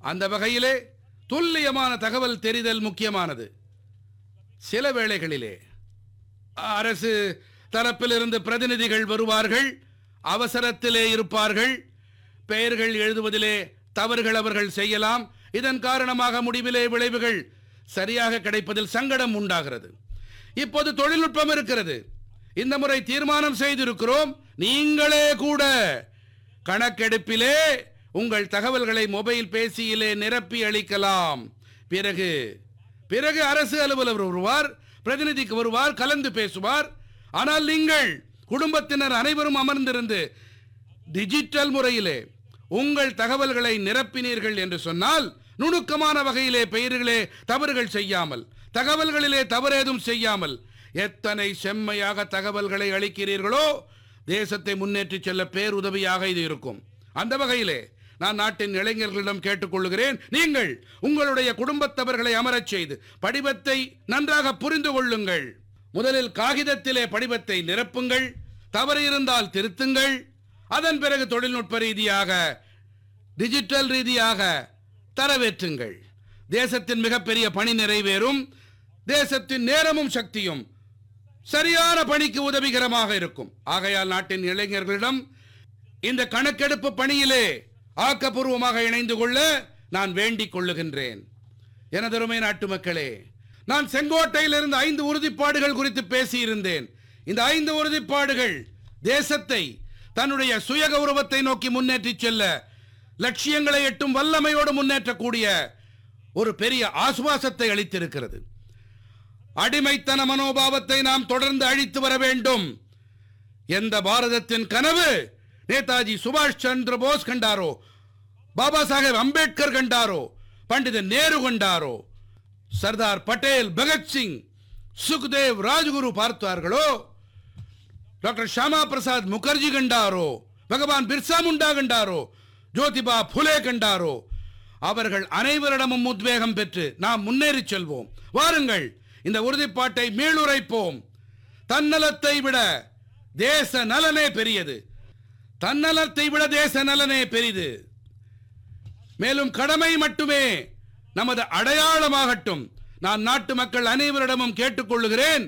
அந்த வகையிலே துல்லியமான தகவல் தெரிதல் முக்கியமானது சில வேளைகளிலே அரசு தரப்பிலிருந்து பிரதிநிதிகள் வருவார்கள் அவசரத்திலே இருப்பார்கள் பெயர்கள் எழுதுவதிலே தவறுகள் அவர்கள் செய்யலாம் இதன் காரணமாக முடிவிலே விளைவுகள் சரியாக கிடைப்பதில் சங்கடம் உண்டாகிறது இப்போது தொழில்நுட்பம் இருக்கிறது இந்த முறை தீர்மானம் செய்திருக்கிறோம் நீங்களே கூட கணக்கெடுப்பிலே உங்கள் தகவல்களை மொபைல் பேசியிலே நிரப்பி அளிக்கலாம் பிறகு பிறகு அரசு அலுவலர் வருவார் பிரதிநிதிக்கு வருவார் கலந்து பேசுவார் ஆனால் நீங்கள் குடும்பத்தினர் அனைவரும் அமர்ந்திருந்து டிஜிட்டல் முறையிலே உங்கள் தகவல்களை நிரப்பினீர்கள் என்று சொன்னால் நுணுக்கமான வகையிலே பெயர்களே தவறுகள் செய்யாமல் தகவல்களிலே தவறேதும் செய்யாமல் எத்தனை செம்மையாக தகவல்களை அளிக்கிறீர்களோ தேசத்தை முன்னேற்றிச் செல்ல பேருதவியாக இது இருக்கும் அந்த வகையிலே நான் நாட்டின் இளைஞர்களிடம் கேட்டுக்கொள்கிறேன் நீங்கள் உங்களுடைய குடும்பத்தவர்களை அமரச் செய்து படிவத்தை நன்றாக புரிந்து கொள்ளுங்கள் முதலில் காகிதத்திலே படிவத்தை நிரப்புங்கள் தவறு இருந்தால் திருத்துங்கள் அதன் பிறகு தொழில்நுட்ப ரீதியாக டிஜிட்டல் ரீதியாக தரவேற்றுங்கள் தேசத்தின் மிகப்பெரிய பணி நிறைவேறும் தேசத்தின் நேரமும் சக்தியும் சரியான பணிக்கு உதவிகரமாக இருக்கும் ஆகையால் நாட்டின் இளைஞர்களிடம் இந்த கணக்கெடுப்பு பணியிலே ஆக்கப்பூர்வமாக இணைந்து கொள்ள நான் வேண்டிக் கொள்ளுகின்றேன் எனதருமை நாட்டு மக்களே நான் செங்கோட்டையிலிருந்து ஐந்து உறுதிப்பாடுகள் குறித்து பேசியிருந்தேன் இந்த ஐந்து உறுதிப்பாடுகள் தேசத்தை தன்னுடைய சுய கௌரவத்தை நோக்கி முன்னேற்றிச் செல்ல லட்சியங்களை எட்டும் வல்லமையோடு முன்னேற்றக்கூடிய ஒரு பெரிய ஆசுவாசத்தை அளித்திருக்கிறது அடிமைத்தன மனோபாவத்தை நாம் தொடர்ந்து அழித்து வர வேண்டும் எந்த பாரதத்தின் கனவு நேதாஜி சுபாஷ் சந்திர போஸ் கண்டாரோ பாபா சாஹேப் அம்பேத்கர் கண்டாரோ பண்டிதன் நேரு கண்டாரோ சர்தார் பட்டேல் பகத்சிங் சுக்தேவ் ராஜ்குரு பார்த்தார்களோ டாக்டர் ஷாமா பிரசாத் முகர்ஜி கண்டாரோ பகவான் பிர்சா முண்டா கண்டாரோ ஜோதிபா புலே கண்டாரோ அவர்கள் அனைவரிடமும் உத்வேகம் பெற்று நாம் முன்னேறி செல்வோம் வாருங்கள் இந்த உறுதிப்பாட்டை மீளுரைப்போம் தன்னலத்தை விட தேச நலனே பெரியது தன்னலத்தை விட தேச நலனே பெரிது மேலும் கடமை மட்டுமே நமது அடையாளமாகட்டும் நான் நாட்டு மக்கள் அனைவரிடமும் கேட்டுக்கொள்ளுகிறேன்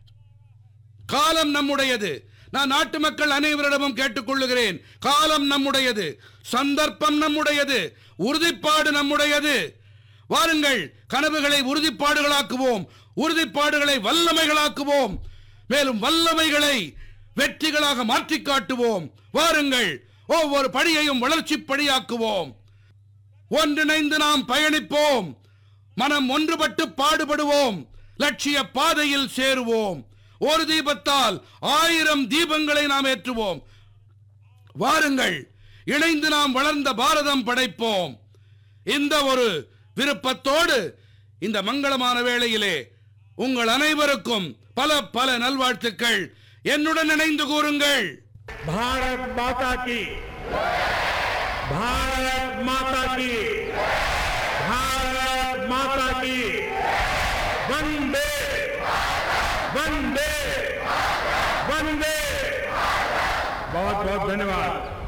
காலம் நம்முடையது நான் நாட்டு மக்கள் அனைவரிடமும் கேட்டுக்கொள்ளுகிறேன் காலம் நம்முடையது சந்தர்ப்பம் நம்முடையது உறுதிப்பாடு நம்முடையது வாருங்கள் கனவுகளை உறுதிப்பாடுகளாக்குவோம் உறுதிப்பாடுகளை வல்லமைகளாக்குவோம் மேலும் வல்லமைகளை வெற்றிகளாக மாற்றிக் காட்டுவோம் வாருங்கள் ஒவ்வொரு படியையும் வளர்ச்சி படியாக்குவோம் ஒன்றிணைந்து நாம் பயணிப்போம் மனம் ஒன்றுபட்டு பாடுபடுவோம் லட்சிய பாதையில் சேருவோம் ஒரு தீபத்தால் ஆயிரம் தீபங்களை நாம் ஏற்றுவோம் வாருங்கள் இணைந்து நாம் வளர்ந்த பாரதம் படைப்போம் இந்த ஒரு விருப்பத்தோடு இந்த மங்களமான வேளையிலே உங்கள் அனைவருக்கும் பல பல நல்வாழ்த்துக்கள் என்னுடன் இணைந்து கூறுங்கள் भारत माता की भारत माता की भारत माता की वंदे वंदे वंदे बहुत बहुत धन्यवाद